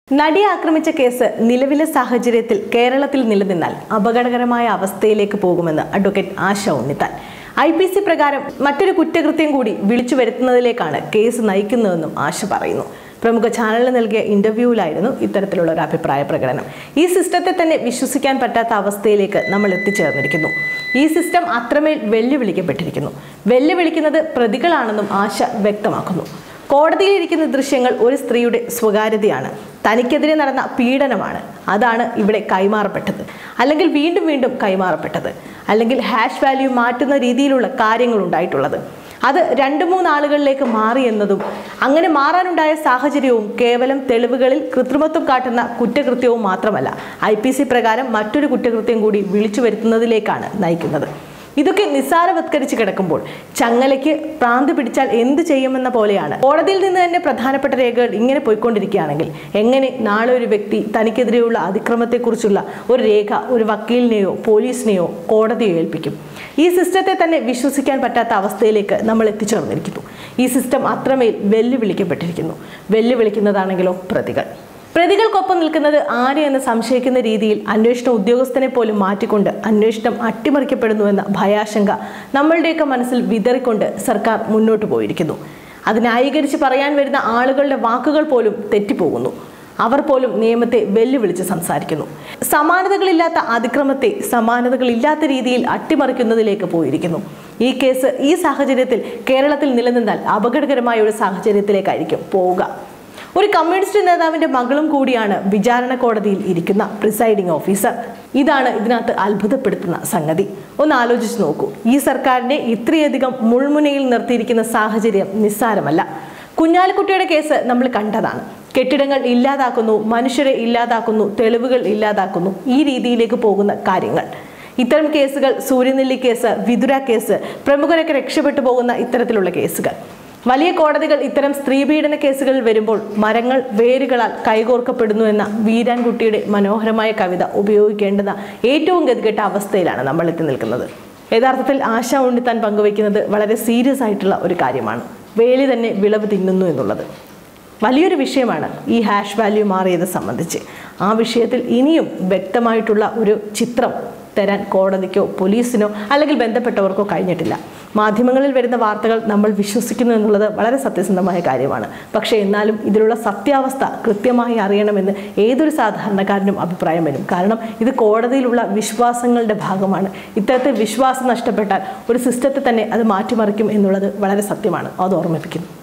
നടിയെ ആക്രമിച്ച കേസ് നിലവിലെ സാഹചര്യത്തിൽ കേരളത്തിൽ നിലനിന്നാൽ അപകടകരമായ അവസ്ഥയിലേക്ക് പോകുമെന്ന് advocate Asha Unnithan I P C പ്രകാരം മറ്റൊരു കുറ്റകൃത്യം കൂടി വിളിച്ചു വരുത്തുന്നതിലേക്കാണ് കേസ് നയിക്കുന്നതെന്നും ആശ പറയുന്നു പ്രമുഖ ചാനലിന് നൽകിയ ഇന്റർവ്യൂവിലായിരുന്നു ഇത്തരത്തിലുള്ള ഒരു അഭിപ്രായ പ്രകടനം ഈ സിസ്റ്റത്തെ തന്നെ വിശ്വസിക്കാൻ പറ്റാത്ത അവസ്ഥയിലേക്ക് നമ്മൾ എത്തിച്ചേർന്നിരിക്കുന്നു ഈ സിസ്റ്റം അത്രമേൽ വെല്ലുവിളിക്കപ്പെട്ടിരിക്കുന്നു വെല്ലുവിളിക്കുന്നത് പ്രതികളാണെന്നും ആശ വ്യക്തമാക്കുന്നു കോടതിയിലിരിക്കുന്ന ദൃശ്യങ്ങൾ ഒരു സ്ത്രീയുടെ സ്വകാര്യതയാണ് തനിക്കെതിരെ നടന്ന പീഡനമാണ് അതാണ് ഇവിടെ കൈമാറപ്പെട്ടത് അല്ലെങ്കിൽ വീണ്ടും വീണ്ടും കൈമാറപ്പെട്ടത് അല്ലെങ്കിൽ ഹാഷ് വാല്യൂ മാറ്റുന്ന രീതിയിലുള്ള കാര്യങ്ങൾ ഉണ്ടായിട്ടുള്ളത് അത് രണ്ട് മൂന്ന് ആളുകളിലേക്ക് മാറി എന്നതും അങ്ങനെ മാറാനുണ്ടായ സാഹചര്യവും കേവലം തെളിവുകളിൽ കൃത്രിമത്വം കാട്ടുന്ന കുറ്റകൃത്യവും മാത്രമല്ല ഐ പി സി പ്രകാരം മറ്റൊരു കുറ്റകൃത്യം കൂടി വിളിച്ചു വരുത്തുന്നതിലേക്കാണ് നയിക്കുന്നത് ഇതൊക്കെ നിസ്സാരവത്കരിച്ച് കിടക്കുമ്പോൾ ചങ്ങലയ്ക്ക് പ്രാന്ത് പിടിച്ചാൽ എന്ത് ചെയ്യുമെന്ന പോലെയാണ് കോടതിയിൽ നിന്ന് തന്നെ പ്രധാനപ്പെട്ട രേഖകൾ ഇങ്ങനെ പോയിക്കൊണ്ടിരിക്കുകയാണെങ്കിൽ എങ്ങനെ നാളെ ഒരു വ്യക്തി തനിക്കെതിരെയുള്ള അതിക്രമത്തെക്കുറിച്ചുള്ള ഒരു രേഖ ഒരു വക്കീലിനെയോ പോലീസിനെയോ കോടതിയോ ഏൽപ്പിക്കും ഈ സിസ്റ്റത്തെ തന്നെ വിശ്വസിക്കാൻ പറ്റാത്ത അവസ്ഥയിലേക്ക് നമ്മൾ എത്തിച്ചേർന്നിരിക്കുന്നു ഈ സിസ്റ്റം അത്രമേൽ വെല്ലുവിളിക്കപ്പെട്ടിരിക്കുന്നു വെല്ലുവിളിക്കുന്നതാണെങ്കിലോ പ്രതികൾ പ്രതികൾക്കൊപ്പം നിൽക്കുന്നത് ആര് എന്ന് സംശയിക്കുന്ന രീതിയിൽ അന്വേഷണ ഉദ്യോഗസ്ഥനെ പോലും മാറ്റിക്കൊണ്ട് അന്വേഷണം അട്ടിമറിക്കപ്പെടുന്നുവെന്ന ഭയാശങ്ക നമ്മളുടെയൊക്കെ മനസ്സിൽ വിതറിക്കൊണ്ട് സർക്കാർ മുന്നോട്ട് പോയിരിക്കുന്നു അത് ന്യായീകരിച്ച് പറയാൻ വരുന്ന ആളുകളുടെ വാക്കുകൾ പോലും തെറ്റിപ്പോകുന്നു അവർ പോലും നിയമത്തെ വെല്ലുവിളിച്ച് സംസാരിക്കുന്നു സമാനതകളില്ലാത്ത അതിക്രമത്തെ സമാനതകളില്ലാത്ത രീതിയിൽ അട്ടിമറിക്കുന്നതിലേക്ക് പോയിരിക്കുന്നു ഈ കേസ് ഈ സാഹചര്യത്തിൽ കേരളത്തിൽ നിലനിന്നാൽ അപകടകരമായ ഒരു സാഹചര്യത്തിലേക്കായിരിക്കും പോവുക ഒരു കമ്മ്യൂണിസ്റ്റ് നേതാവിന്റെ മകളും കൂടിയാണ് വിചാരണ കോടതിയിൽ ഇരിക്കുന്ന പ്രിസൈഡിംഗ് ഓഫീസർ ഇതാണ് ഇതിനകത്ത് അത്ഭുതപ്പെടുത്തുന്ന സംഗതി ഒന്ന് ആലോചിച്ച് നോക്കൂ ഈ സർക്കാരിനെ ഇത്രയധികം മുൾമുനയിൽ നിർത്തിയിരിക്കുന്ന സാഹചര്യം നിസ്സാരമല്ല കുഞ്ഞാലിക്കുട്ടിയുടെ കേസ് നമ്മൾ കണ്ടതാണ് കെട്ടിടങ്ങൾ ഇല്ലാതാക്കുന്നു മനുഷ്യരെ ഇല്ലാതാക്കുന്നു തെളിവുകൾ ഇല്ലാതാക്കുന്നു ഈ രീതിയിലേക്ക് പോകുന്ന കാര്യങ്ങൾ ഇത്തരം കേസുകൾ സൂര്യനെല്ലി കേസ് വിതുര കേസ് പ്രമുഖരൊക്കെ രക്ഷപ്പെട്ടു പോകുന്ന ഇത്തരത്തിലുള്ള കേസുകൾ വലിയ കോടതികൾ ഇത്തരം സ്ത്രീപീഡന കേസുകളിൽ വരുമ്പോൾ മരങ്ങൾ വേരുകളാൽ കൈകോർക്കപ്പെടുന്നു എന്ന വീരാൻകുട്ടിയുടെ മനോഹരമായ കവിത ഉപയോഗിക്കേണ്ടുന്ന ഏറ്റവും ഗതികെട്ട അവസ്ഥയിലാണ് നമ്മൾ എത്തി നിൽക്കുന്നത് യഥാർത്ഥത്തിൽ ആശ ഉണ്ണിത്താൻ പങ്കുവയ്ക്കുന്നത് വളരെ സീരിയസ് ആയിട്ടുള്ള ഒരു കാര്യമാണ് വേലി തന്നെ വിളവ് തിന്നുന്നു എന്നുള്ളത് വലിയൊരു വിഷയമാണ് ഈ ഹാഷ് വാല്യൂ മാറിയത് സംബന്ധിച്ച് ആ വിഷയത്തിൽ ഇനിയും വ്യക്തമായിട്ടുള്ള ഒരു ചിത്രം തരാൻ കോടതിക്കോ പോലീസിനോ അല്ലെങ്കിൽ ബന്ധപ്പെട്ടവർക്കോ കഴിഞ്ഞിട്ടില്ല മാധ്യമങ്ങളിൽ വരുന്ന വാർത്തകൾ നമ്മൾ വിശ്വസിക്കുന്നു എന്നുള്ളത് വളരെ സത്യസന്ധമായ കാര്യമാണ് പക്ഷേ എന്നാലും ഇതിലുള്ള സത്യാവസ്ഥ കൃത്യമായി അറിയണമെന്ന് ഏതൊരു സാധാരണക്കാരനും അഭിപ്രായം വരും കാരണം ഇത് കോടതിയിലുള്ള വിശ്വാസങ്ങളുടെ ഭാഗമാണ് ഇത്തരത്തിൽ വിശ്വാസം നഷ്ടപ്പെട്ടാൽ ഒരു സിസ്റ്റത്തെ തന്നെ അത് മാറ്റിമറിക്കും എന്നുള്ളത് വളരെ സത്യമാണ് അത് ഓർമ്മിപ്പിക്കുന്നു